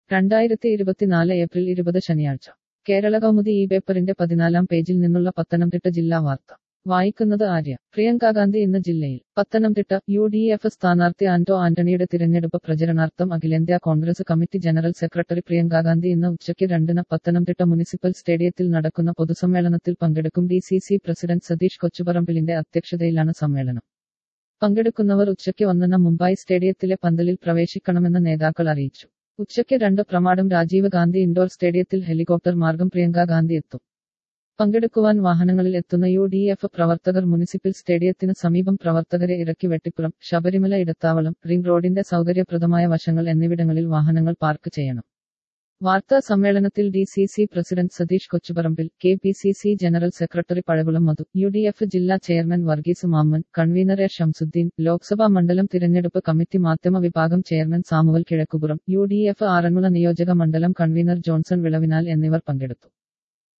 രണ്ടായിരത്തി ഇരുപത്തിനാല് ഏപ്രിൽ ഇരുപത് ശനിയാഴ്ച കേരള കൗമുദി ഈ പേപ്പറിന്റെ പതിനാലാം പേജിൽ നിന്നുള്ള പത്തനംതിട്ട ജില്ലാ വാർത്ത വായിക്കുന്നത് ആര്യ പ്രിയങ്ക ഗാന്ധി ഇന്ന് ജില്ലയിൽ പത്തനംതിട്ട യു ഡി എഫ് സ്ഥാനാർത്ഥി ആന്റോ ആന്റണിയുടെ തിരഞ്ഞെടുപ്പ് പ്രചരണാർത്ഥം അഖിലേന്ത്യാ Congress committee general secretary Priyanka Gandhi ഇന്ന് ഉച്ചയ്ക്ക് രണ്ടിന് പത്തനംതിട്ട മുനിസിപ്പൽ സ്റ്റേഡിയത്തിൽ നടക്കുന്ന പൊതുസമ്മേളനത്തിൽ പങ്കെടുക്കും D C C president Satheesh കൊച്ചുപറമ്പിലിന്റെ അധ്യക്ഷതയിലാണ് സമ്മേളനം പങ്കെടുക്കുന്നവർ ഉച്ചയ്ക്ക് ഒന്നിന് മുംബൈ സ്റ്റേഡിയത്തിലെ പന്തലിൽ പ്രവേശിക്കണമെന്ന് നേതാക്കൾ അറിയിച്ചു ഉച്ചയ്ക്ക് രണ്ട് പ്രമാടം രാജീവ് ഗാന്ധി ഇൻഡോർ സ്റ്റേഡിയത്തിൽ ഹെലികോപ്റ്റർ മാർഗം പ്രിയങ്ക ഗാന്ധി എത്തും പങ്കെടുക്കുവാൻ വാഹനങ്ങളിൽ എത്തുന്ന യു ഡി എഫ് പ്രവർത്തകർ മുനിസിപ്പൽ സ്റ്റേഡിയത്തിന് സമീപം പ്രവർത്തകരെ ഇറക്കി വെട്ടിപ്പുറം ശബരിമല ഇടത്താവളം റിംഗ് റോഡിന്റെ സൗകര്യപ്രദമായ വശങ്ങൾ എന്നിവിടങ്ങളിൽ വാഹനങ്ങൾ പാർക്ക് ചെയ്യണം വാർത്താ സമ്മേളനത്തിൽ D C C president Satheesh Kochuparambil K P C C general secretary Pazhakulam Madhu U D F ജില്ലാ chairman Varghese Mammen convener A Shamsuddin Lok Sabha മണ്ഡലം തിരഞ്ഞെടുപ്പ് കമ്മിറ്റി മാധ്യമ വിഭാഗം chairman Samuel Kizhakkupuram U D F Aranmula നിയോജക മണ്ഡലം കൺവീനർ ജോൺസൺ വിളവിനാൽ എന്നിവർ പങ്കെടുത്തു